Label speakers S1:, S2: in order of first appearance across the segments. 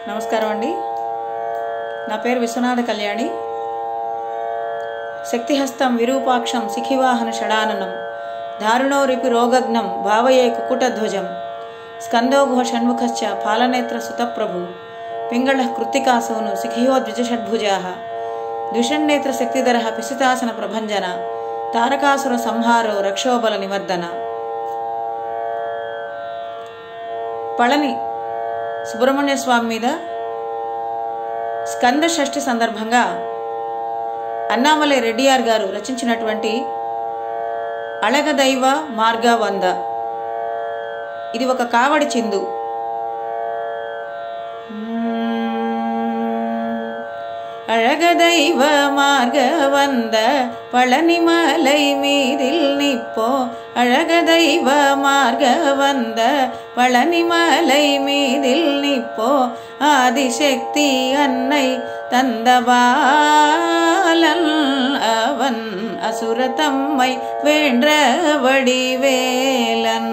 S1: నమస్కారం అండి నా పేరు విశ్వనాథ కళ్యాణి శక్తిహస్తం విరూపాక్షం శిఖివాహన షడాననం దారుణోరిపి రోగగ్నం భావయే కుకుటధ్వజం స్కందోఘో షణ్ముఖశ్చ పాలనేత్ర సుతప్రభు పింగళ కృత్తికాసూను శిఖియోద్విజషడ్భుజా ద్విషణ్నేత్ర శక్తిధర పిసితాసన ప్రభంజన తారకాసుర సంహారో రక్షోబల నివర్ధన పళని సుబ్రహ్మణ్య స్వామి మీద స్కంద షష్ఠి సందర్భంగా అన్నామలై రెడ్డియార్ గారు రచించినటువంటి అళగదైవ మార్గ వంద ఇది ఒక కావడి చిందు அழகதைவ மார்க வந்த பழனிமலை மீதில் நிப்போ அழகதைவ மார்க வந்த பழனிமலை மீதில் நிப்போ ஆதிசக்தி அன்னை தந்தபாலன் அவன் அசுரத்தம்மை வேண்ட வடிவேலன்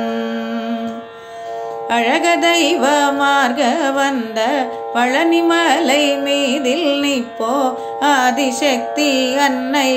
S1: அழகதைவ மார்க வந்த பழனிமலை மீதில் நிப்போ ஆதிசக்தி அன்னை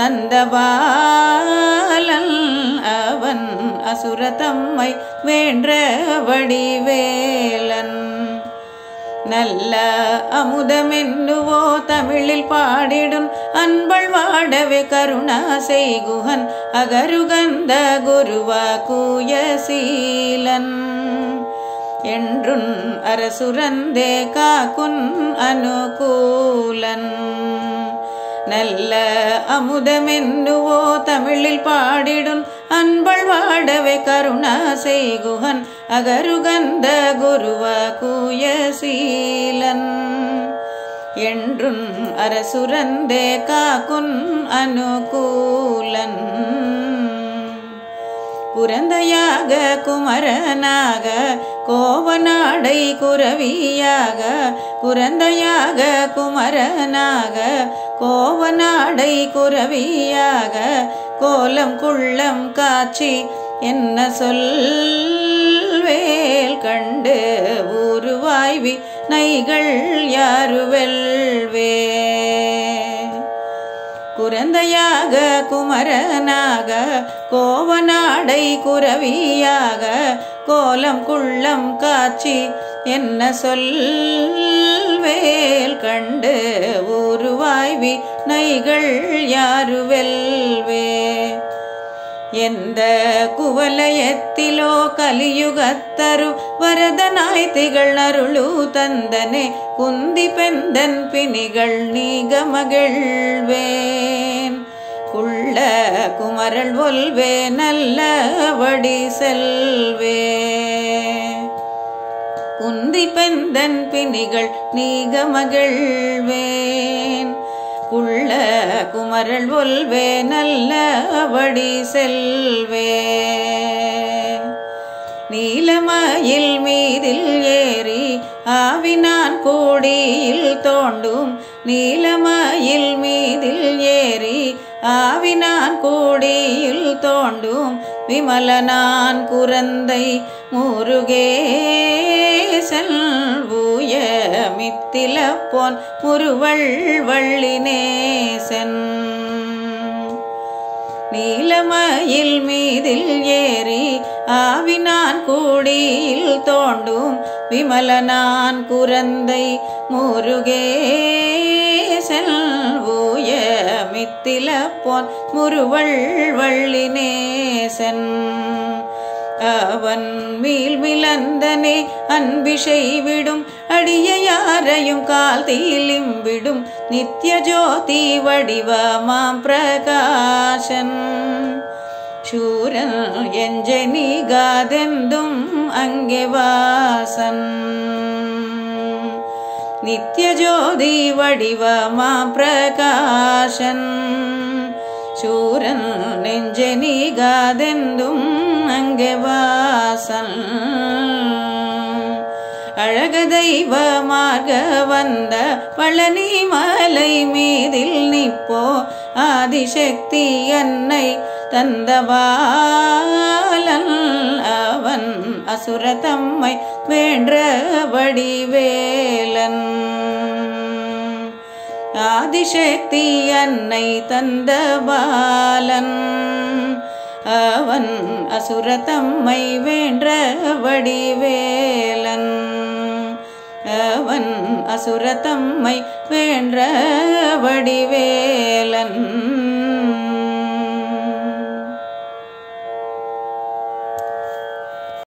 S1: தந்தபாலன் அவன் அசுரத்தம்மை வேண்ட வடிவேலன் நல்ல அமுதமென்னுவோ தமிழில் பாடிடும் அன்பள் வாடவே கருணா செய்குகன் அகருகந்த குருவா கூயசீலன் என்றுன் அரசுரந்தே காக்குன் அனுகூலன் நல்ல அமுதமென்னுவோ தமிழில் பாடிடும் அன்பள் வாடவே கருணா செய்குகன் அகருகந்த குருவ கூயசீலன் என்றுன் அரசுரந்தே காக்குன் அனுகூலன் குரந்தையாக குமரனாக கோவநாடை குரவியாக குரந்தையாக குமரனாக கோவநாடை குரவியாக கோலம் குள்ளம் காட்சி என்ன சொல்வேல் கண்டு ஊருவாய்வி நைகள் யாருவெல்வே குரந்தையாக குமரனாக கோவநாடை குரவியாக கோலம் குள்ளம் காட்சி என்ன சொல்வேல் கண்டு ஊருவாய்வி நைகள் யாருவெல்வே எந்த குவலயத்திலோ கலியுகத்தரு வரதனாய் திகழ் அருளு தந்தனே குந்தி பெந்தன் பிணிகள் நீக மகிழ்வேன் குள்ள குமரல் ஒல்வே நல்ல வடி செல்வே குந்தி பெந்தன் பிணிகள் நீக மகிழ்வேன் குள்ள குமரல் ஒல்வே நல்ல வடி செல்வே நீலமயில் மீதில் ஏறி ஆவினான் கோடியில் தோண்டும் நீலமயில் மீதில் ஏறி ஆவினான் கோடியில் தோண்டும் விமலனான் குரந்தை முருகேசன் ஊய மித்தில போன் முருவள் வள்ளினேசன் நீலமயில் மீதில் ஏறி ஆவினான் கூடியில் தோண்டும் விமலனான் குரந்தை முருகேசன் ஊய மித்தில போன் முருவள் வள்ளினேசன் அவன் மீள் மிளந்தனே அன்பிஷை விடும் அடிய யாரையும் கால் தீலிம்பிடும் நித்ய ஜோதி வடிவமாம் பிரகாசன் சூரன் எஞ்சனி காதெந்தும் அங்கே வாசன் நித்ய ஜோதி வடிவமாம் பிரகாசன் சூரன் நெஞ்சனி காதெந்தும் அங்கே வாசன் அழகதைவ மார்க வந்த பழனி மலை மீதில் நிப்போ ஆதிசக்தி அன்னை தந்தவாலன் அவன் அசுரதம்மை வேண்ட வடிவேலன் ஆதிசக்தி அன்னை தந்த பாலன் அவன் அசுரதம்மை வேண்ட வடிவேலன் அவன் அசுரதம்மை வேண்ட வடிவே